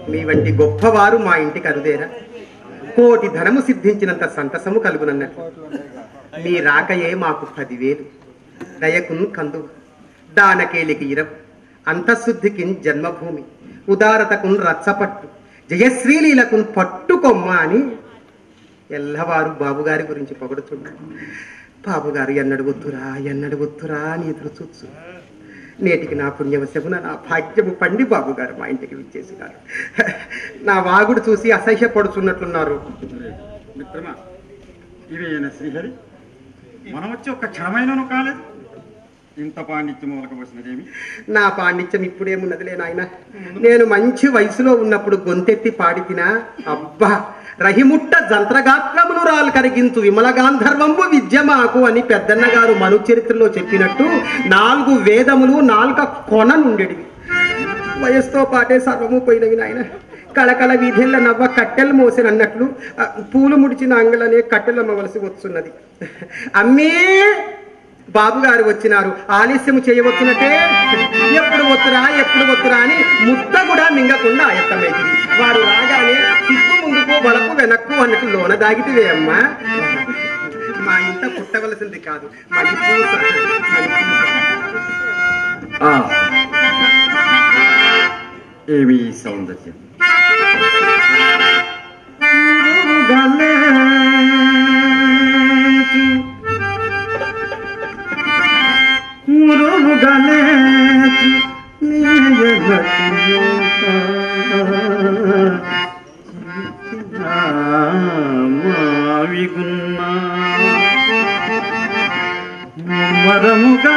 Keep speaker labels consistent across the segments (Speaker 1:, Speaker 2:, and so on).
Speaker 1: మీ వంటి గొప్పవారు మా ఇంటికి అరుదేరా కోటి ధనము సిద్ధించినంత సంతసము కలుగునన్నట్లు మీ రాకయే మాకు పదివేలు దయకున్ కందు దానకేలికి ఇరం అంతఃశుద్ధికి జన్మభూమి ఉదారతకున్ రచ్చపట్టు జయశ్రీలీలకున్ పట్టుకొమ్మ అని ఎల్లవారు బాబుగారి గురించి పొగడుతున్నాడు బాబుగారు ఎన్నడు వద్దురా ఎన్నడు వద్దురా అని ఎదురు చూచు నేటికి నా పుణ్యవశమున నా భాగ్యము పండి బాబుగారు మా ఇంటికి విచ్చేసినారు నా వాగుడు చూసి అసహ్యపడుచున్నట్లున్నారు
Speaker 2: మిత్రమా ఇవేన శ్రీహరి మనం వచ్చి ఒక్క క్షణమైనను కాలేదు ఇంత పాండిత్యం మొలకబోసినదేమి
Speaker 1: నా పాండిత్యం ఇప్పుడేమున్నదిలే నాయన నేను మంచి వయసులో ఉన్నప్పుడు గొంతెత్తి పాడి తినా అబ్బా రహిముట్ట జంత్రగాత్రమును రాలు కరిగించు విమల గాంధర్వంబు విద్య మాకు అని పెద్దన్న గారు మను చరిత్రలో చెప్పినట్టు నాలుగు వేదములు నాలుక కొన నుండెడివి వయస్సుతో పాటే సర్వము పోయినవి నాయన కళకళ వీధెల్ల నవ్వ కట్టెలు మోసినన్నట్లు ఆ, పూలు ముడిచిన అంగలనే కట్టెలు అమ్మవలసి వస్తున్నది అమ్మే బాబు గారు వచ్చినారు ఆలస్యము చేయవచ్చునటే ఎప్పుడు వత్తురా ఎప్పుడు వత్తురా అని ముద్ద కూడా మింగకుండా ఆయత్తమైంది వారు రాగానే సిగ్గు ముందుకు వలపు వెనక్కు అన్నట్టు లోన దాగితివే అమ్మా మా ఇంట పుట్టవలసింది కాదు మణిపూస మణిపూస
Speaker 2: ఆ. ఏమి ఈ సౌందర్యం
Speaker 3: మరముగా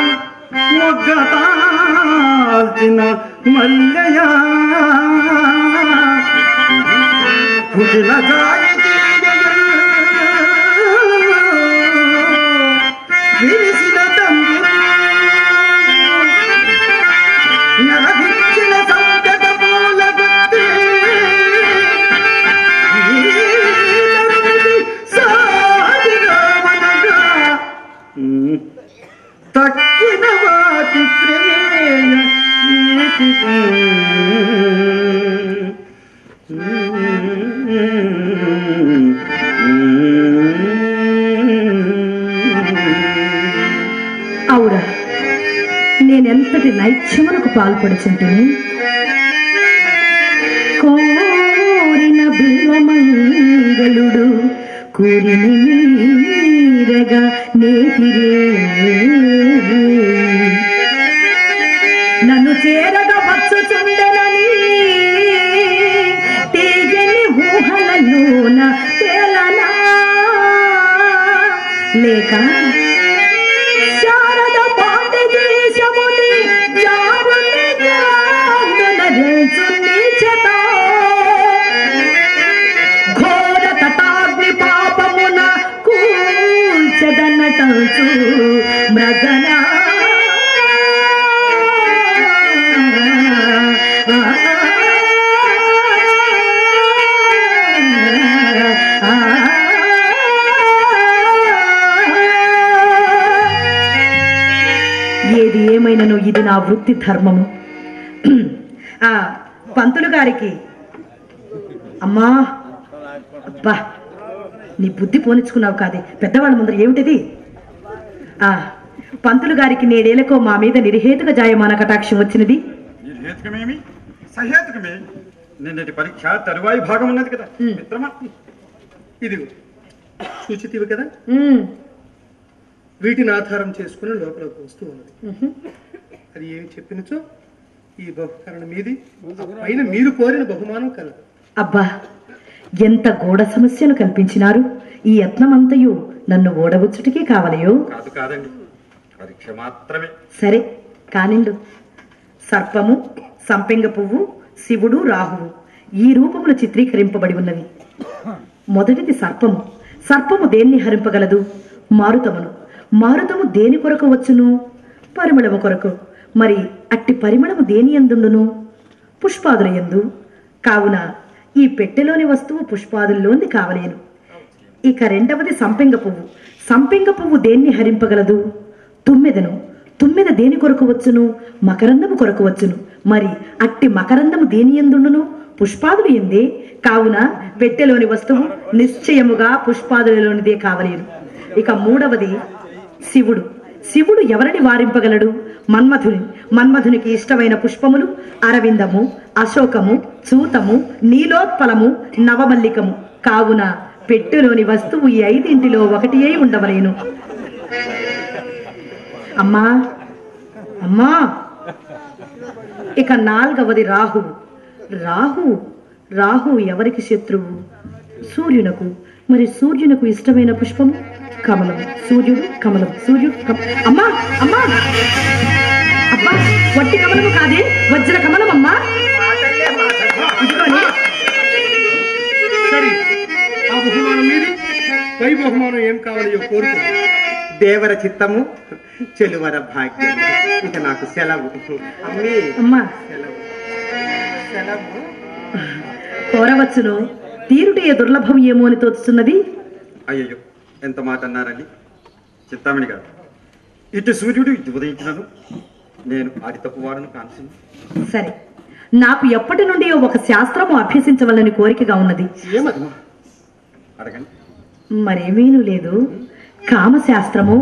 Speaker 3: మొగ్గతాల్చిన మల్లెయా కుటిల విరిసిన తండ్రి నరభిచ్చిన సంకట పూల గుత్తి సాగిగా మనగా తక్కిన వాటి ప్రేమ
Speaker 4: అవురా నేనెంతటి నైత్యమునకు పాల్పడుచుంటుని కోరిన బిల్వమంగళుడు కూరిని మీరగా నేతిరే నన్ను చేరగా వచ్చుచుండెనని తీయని ఊహలలోన తేలనా లేక శారద పాండ్య దేశముని జారుని జారుని చేత ఘోర తటాగ్ని పాపమున కూల్చదన్నటంచు మృగన ఏది ఏమైనను ఇది నా వృత్తి ధర్మము ఆ పంతులు గారికి అమ్మా అబ్బా నీ బుద్ధి పోనిచ్చుకున్నావు కాదే పెద్దవాళ్ళ ముందర ఏమిటిది ఆ పంతులు గారికి నేడేలకో మా మీద నిర్హేతుక జాయమాన కటాక్షం వచ్చినది
Speaker 2: నిర్హేతుకమేమి సహేతుకమే నిన్నటి పరీక్ష తరువాయి భాగం ఉన్నది కదా
Speaker 4: ఉమ్.
Speaker 2: మిత్రమా
Speaker 1: ఇదిగో సూచితివి కదా
Speaker 4: ఉమ్,
Speaker 1: వీటిని ఆధారం చేసుకుని లోపల ఒక వస్తువు ఉన్నది
Speaker 4: ఉహు.
Speaker 1: అది ఏమి చెప్పినచో ఈ బహుకరణ మీది ఆ పైన మీరు కోరిన బహుమానం కలదు
Speaker 4: అబ్బా ఎంత గూఢ సమస్యను కల్పించినారు ఈ యత్నమంతయు నన్ను ఓడవచ్చుటికి కావలయో
Speaker 2: కాదు కాదండి పరీక్ష మాత్రమే
Speaker 4: సరే కానిండు సర్పము సంపెంగ పువ్వు శివుడు రాహువు ఈ రూపములు చిత్రీకరింపబడి ఉన్నవి మొదటిది సర్పము సర్పము దేన్ని హరింపగలదు మారుతమును మారుతము దేని కొరకు వచ్చును పరిమళము కొరకు మరి అట్టి పరిమళము దేని ఎందుండును పుష్పాదుల ఎందు కావున ఈ పెట్టెలోని వస్తువు పుష్పాదుల్లోంది కావలేను ఇక రెండవది సంపెంగ పువ్వు సంపెంగ పువ్వు దేన్ని హరింపగలదు తుమ్మెదను తుమ్మెద దేని కొరకు వచ్చును మకరందము కొరకు వచ్చును మరి అట్టి మకరందము దేని ఎందుండును పుష్పాదులు ఎందే కావున పెట్టెలోని వస్తువు నిశ్చయముగా పుష్పాదులలోనిదే కావలేరు ఇక మూడవది శివుడు శివుడు ఎవరిని వారింపగలడు మన్మధుని మన్మధునికి ఇష్టమైన పుష్పములు అరవిందము అశోకము చూతము నీలోత్పలము నవమల్లికము కావున పెట్టెలోని వస్తువు ఈ ఐదింటిలో ఒకటి అయి ఉండవలేను అమ్మా అమ్మా ఇక నాల్గవది రాహు రాహు రాహు ఎవరికి శత్రువు సూర్యునకు మరి సూర్యునకు ఇష్టమైన పుష్పం కమలం సూర్యుడు కమలం సూర్యుడు కమ- అమ్మా అమ్మా అబ్బా వట్టి కమలము కాదే వజ్ర కమలం అమ్మా ఇదిగోని
Speaker 1: సరే ఆ బహుమానం మీది పై బహుమానం ఏం కావాలో కోరుకో దేవర చిత్తము చెలువర భాగ్యం ఇక నాకు సెలవు అమ్మి
Speaker 4: అమ్మా
Speaker 1: సెలవు సెలవు
Speaker 4: కోరవచ్చును తీరుటే దుర్లభం ఏమో అని తోచుతున్నది
Speaker 2: అయ్యయ్యో ఎంత మాట అన్నారండి చిత్తామణి గారు ఇటు సూర్యుడు ఇటు ఉదయించినను నేను ఆడి తప్పు వాడను కాన్సి
Speaker 4: సరే నాకు ఎప్పటి నుండి ఒక శాస్త్రము అభ్యసించవలని కోరికగా ఉన్నది
Speaker 1: ఏమది
Speaker 2: అడగండి
Speaker 4: మరేమీను లేదు కామశాస్త్రము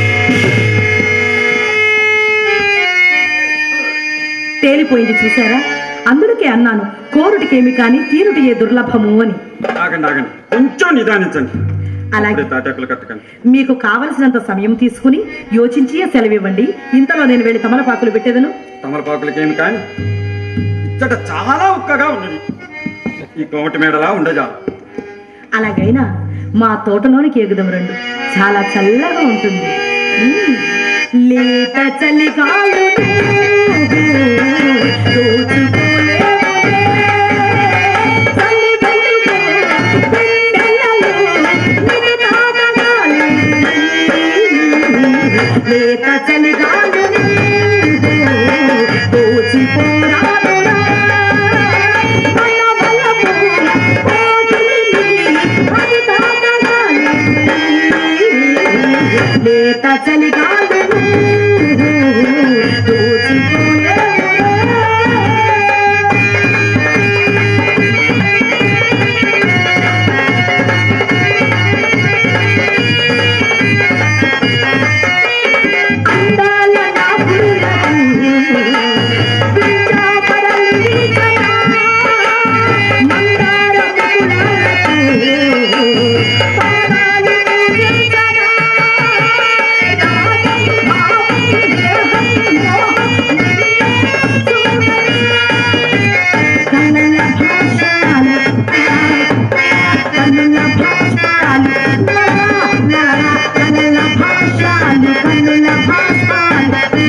Speaker 4: తేలిపోయింది చూసారా అందుకే అన్నాను కోరుటికేమి కాని తీరుటి ఏ దుర్లభము అని
Speaker 2: ఆగండి ఆగండి కొంచెం నిదానించండి
Speaker 4: అలాగే
Speaker 2: అప్పుడే తాటాకులు కట్టకండి
Speaker 4: మీకు కావలసినంత సమయం తీసుకుని యోచించి సెలవివ్వండి ఇంతలో నేను వెళ్ళి తమలపాకులు పెట్టేదను
Speaker 2: తమలపాకులకేమి కానీ ఇచ్చట చాలా ఉక్కగా ఉన్నది ఈ కోమటి మేడలా ఉండజా
Speaker 4: అలాగైనా మా తోటలోనికి ఎగుదం రండు చాలా చల్లగా ఉంటుంది మ్మ్. లేత చలిగాలు లేత చలిగాలు దోచిపోరాడురా లేత చలిగాలు అందాల నా కన్నల భాషాలు కన్నుల భాషాలు కన్నుల భాషాలు కన్నుల భాషాలు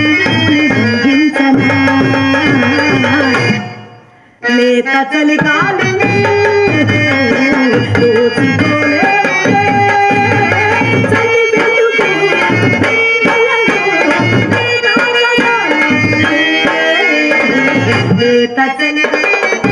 Speaker 4: లేత చలికాలు లేత చలికాలు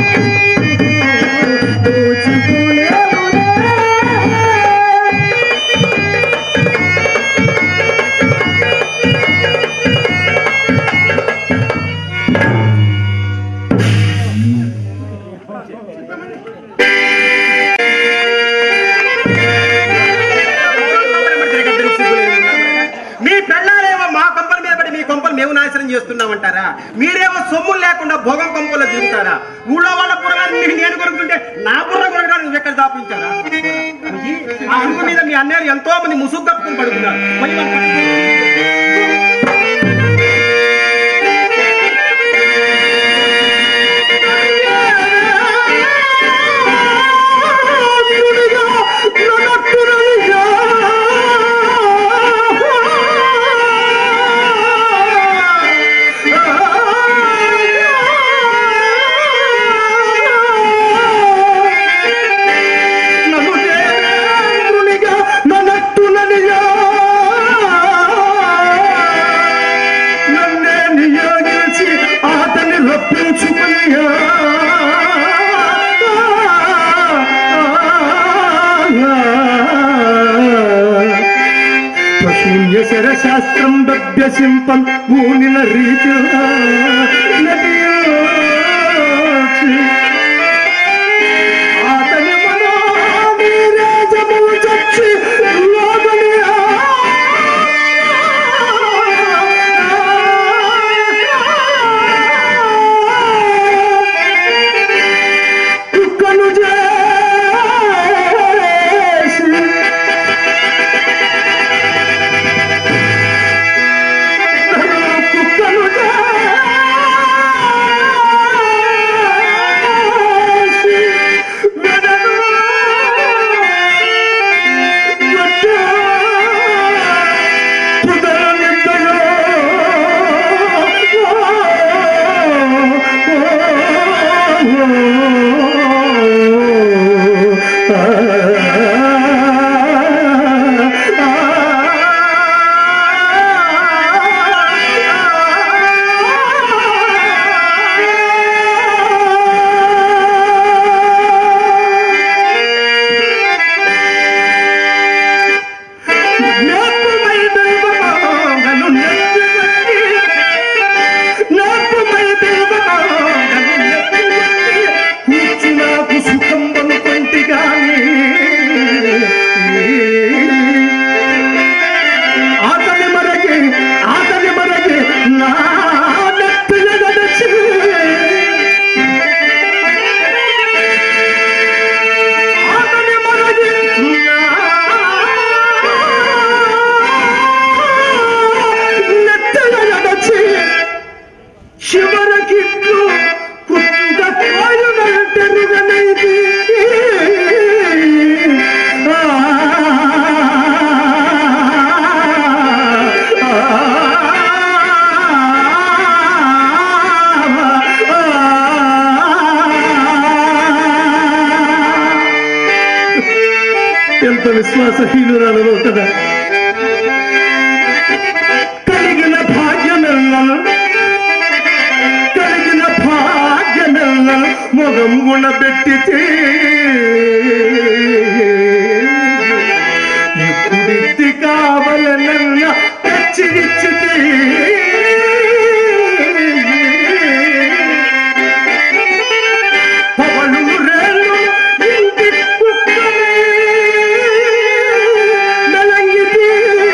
Speaker 1: మీ పెళ్ళాలేమో మా కొంపల మీద పడి మీ కొంపలు మేము నాశనం చేస్తున్నామంటారా మీరేమో సొమ్ములు లేకుండా భోగం కొంపలో తిరుగుతారా ఊళ్ళో వాళ్ళ బుర్రగారు మీకు నేను కొనుక్కుంటే నా బుర్ర కొనుక్కోవడానికి నువ్వు ఎక్కడ దాపించారా ఇది, ఆ అరుగు మీద మీ అన్నయ్యలు ఎంతో మంది ముసుగు కప్పుకుని పడుతున్నారు పోయి వాళ్ళ పక్కన
Speaker 3: నన్నే నియోగించి అతన్ని రప్పించుకుయ్యా శూన్య శరశాస్త్రం దభ్యసింపం భూనిల రీతి నటియోచి ఎంత విశ్వాసహీనురాలలో కదా కలిగిన భాగ్యమెల్లను కలిగిన భాగ్యమెల్లను మొగం గుణబెట్టితే ఎప్పుడిద్ది కావలనన్న తెచ్చిడిచ్చితే పవళూరేళ్ళు ఇంటి కుక్కలే నలంగితే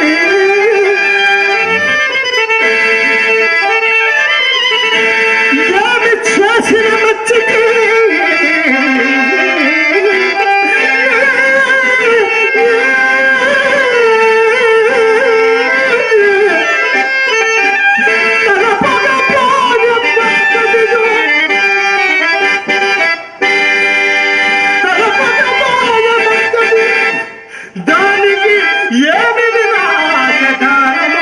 Speaker 3: యామి చేసిన మచ్చికి తన పగ పోయ పక్కదిగో తన పగ పోయ పక్కది దానికి ఏమి వినాశకారమో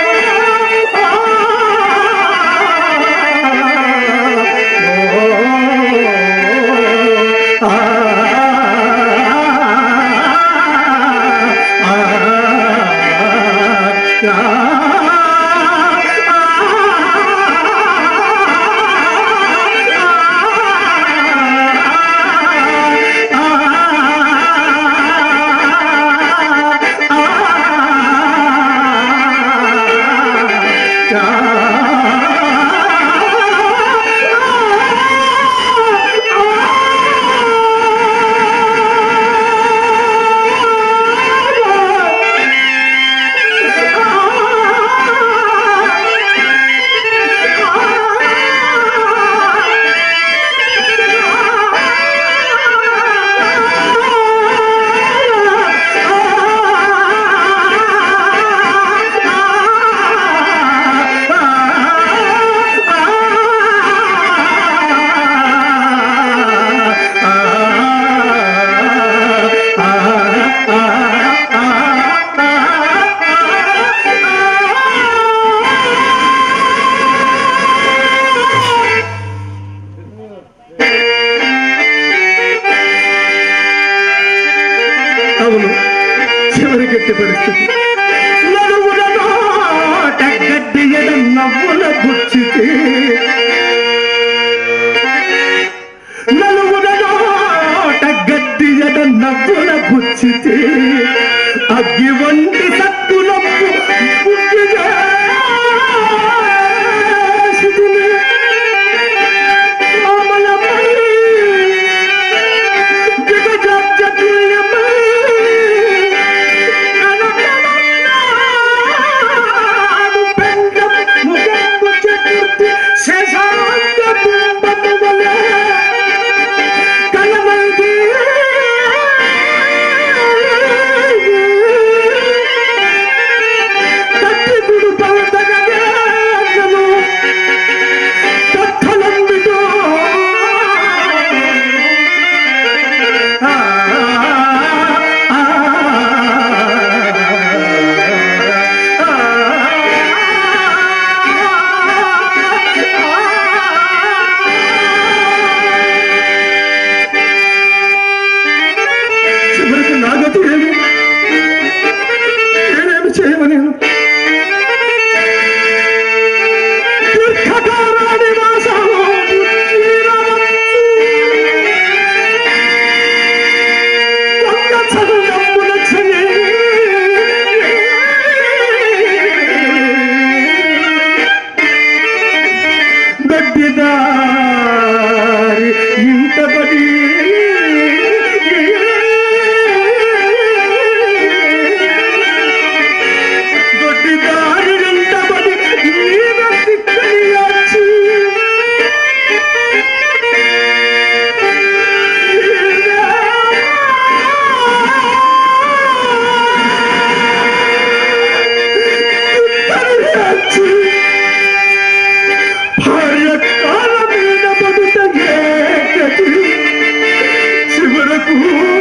Speaker 3: అవును చివరి గట్టి పరిస్థితి నలుగుల నోట గడ్డి ఎడ నవ్వుల బుచ్చితే నలుగుల నోట గడ్డి ఎడ నవ్వుల బుచ్చితే అగ్గి వంటి సత్తులప్పు బుద్ధి చేసితిని. కోమలమల్లి చివరికి నాగతి ఏమి నేనేమి చేయమనేను దీర్ఘకాలాది వాసము బుద్ధిరవచ్చు. వంద చదువునమ్మున చెయ్యి. గడ్డిదారి ఇంటబడి గడ్డిదారి ఇంటబడి నీవ సిక్కడియాచి భార్య కాల మీద పడుట ఏకటి చివరకు